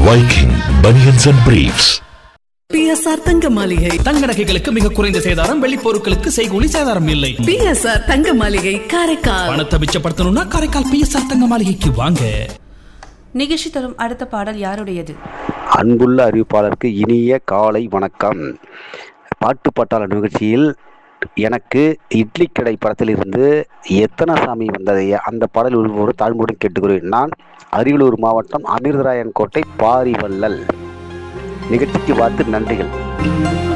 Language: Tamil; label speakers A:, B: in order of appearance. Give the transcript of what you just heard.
A: Viking Bunions and Briefs.
B: BSR தங்க மாளிகை
C: தங்க நகைகளுக்கு மிக குறைந்த சேதாரம் வெள்ளி பொருட்களுக்கு செய்கூலி சேதாரம் இல்லை
B: பிஎஸ்ஆர் தங்க மாளிகை காரைக்கால்
C: பணத்தை மிச்சப்படுத்தணும்னா காரைக்கால் பிஎஸ்ஆர் தங்க மாளிகைக்கு வாங்க
D: நிகழ்ச்சி தரும் அடுத்த பாடல் யாருடையது
E: அன்புள்ள அறிவிப்பாளருக்கு இனிய காலை வணக்கம் பாட்டு பாட்டாளர் நிகழ்ச்சியில் எனக்கு இட்லி கடை படத்திலிருந்து எத்தனை சாமி வந்ததையா அந்த பாடல் ஒரு தாழ்மையுடன் கேட்டுக்கிறேன் நான் அரியலூர் மாவட்டம் அமிர்தராயன் கோட்டை பாரிவள்ளல் நிகழ்ச்சிக்கு பார்த்து நன்றிகள்